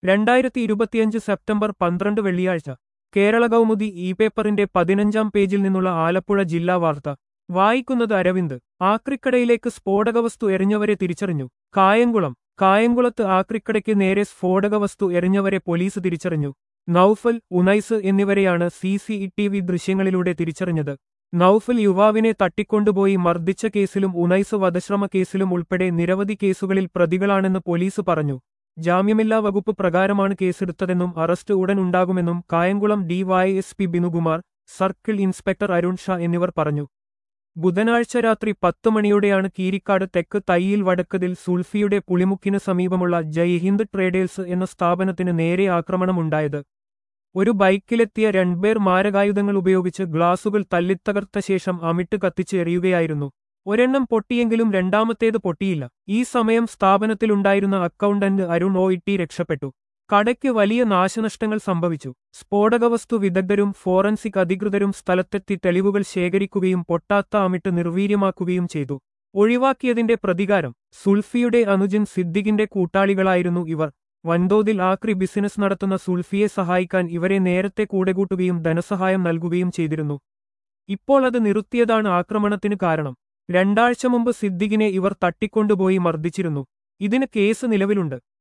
രണ്ടായിരത്തി ഇരുപത്തിയഞ്ച് സെപ്റ്റംബർ പന്ത്രണ്ട് വെള്ളിയാഴ്ച കേരള കൗമുദി ഇ പേപ്പറിന്റെ പതിനഞ്ചാം പേജിൽ നിന്നുള്ള ആലപ്പുഴ ജില്ലാ വാർത്ത വായിക്കുന്നത് അരവിന്ദ് ആക്രിക്കടയിലേക്ക് സ്ഫോടകവസ്തു എറിഞ്ഞവരെ തിരിച്ചറിഞ്ഞു കായംകുളം കായംകുളത്ത് ആക്രിക്കടയ്ക്ക് നേരെ സ്ഫോടകവസ്തു എറിഞ്ഞവരെ പോലീസ് തിരിച്ചറിഞ്ഞു നൌഫൽ ഉനൈസ് എന്നിവരെയാണ് സി സി ടി വി ദൃശ്യങ്ങളിലൂടെ തിരിച്ചറിഞ്ഞത് നൌഫൽ യുവാവിനെ തട്ടിക്കൊണ്ടുപോയി മർദ്ദിച്ച കേസിലും ഉനൈസ് വധശ്രമ കേസിലും ഉൾപ്പെടെ നിരവധി കേസുകളിൽ പ്രതികളാണെന്ന് പോലീസ് പറഞ്ഞു ജാമ്യമില്ലാ വകുപ്പ് പ്രകാരമാണ് കേസെടുത്തതെന്നും അറസ്റ്റ് ഉടൻ ഉണ്ടാകുമെന്നും Kayamkulam DYSP Binukumar circle inspector Arun Shah എന്നിവർ പറഞ്ഞു ബുധനാഴ്ച രാത്രി പത്ത് മണിയോടെയാണ് കീരിക്കാട് തെക്ക് തയ്യിൽ വടക്കതിൽ സുൽഫിയുടെ പുളിമുക്കിന് സമീപമുള്ള ജയ്ഹിന്ദ് ട്രേഡേഴ്സ് എന്ന സ്ഥാപനത്തിന് നേരെ ആക്രമണമുണ്ടായത് ഒരു ബൈക്കിലെത്തിയ രണ്ടുപേർ മാരകായുധങ്ങൾ ഉപയോഗിച്ച് ഗ്ലാസുകൾ തല്ലിത്തകർത്ത ശേഷം അമിട്ട് കത്തിച്ച് എറിയുകയായിരുന്നു ഒരെണ്ണം പൊട്ടിയെങ്കിലും രണ്ടാമത്തേത് പൊട്ടിയില്ല ഈ സമയം സ്ഥാപനത്തിലുണ്ടായിരുന്ന അക്കൗണ്ടന്റ് അരുൺ ഒ ഇട്ടി രക്ഷപ്പെട്ടു കടയ്ക്ക് വലിയ നാശനഷ്ടങ്ങൾ സംഭവിച്ചു സ്ഫോടകവസ്തു വിദഗ്ധരും ഫോറൻസിക് അധികൃതരും സ്ഥലത്തെത്തി തെളിവുകൾ ശേഖരിക്കുകയും പൊട്ടാത്ത അമിട്ട് നിർവീര്യമാക്കുകയും ചെയ്തു ഒഴിവാക്കിയതിന്റെ പ്രതികാരം സുൽഫിയുടെ അനുജൻ സിദ്ദിഖിന്റെ കൂട്ടാളികളായിരുന്നു ഇവർ വൻതോതിൽ ആക്രി ബിസിനസ് നടത്തുന്ന സുൽഫിയെ സഹായിക്കാൻ ഇവരെ നേരത്തെ കൂടെകൂട്ടുകയും ധനസഹായം നൽകുകയും ചെയ്തിരുന്നു ഇപ്പോൾ അത് നിർത്തിയതാണ് ആക്രമണത്തിന് കാരണം രണ്ടാഴ്ച മുമ്പ് സിദ്ദിഖിനെ ഇവർ തട്ടിക്കൊണ്ടുപോയി മർദ്ദിച്ചിരുന്നു ഇതിന് കേസ് നിലവിലുണ്ട്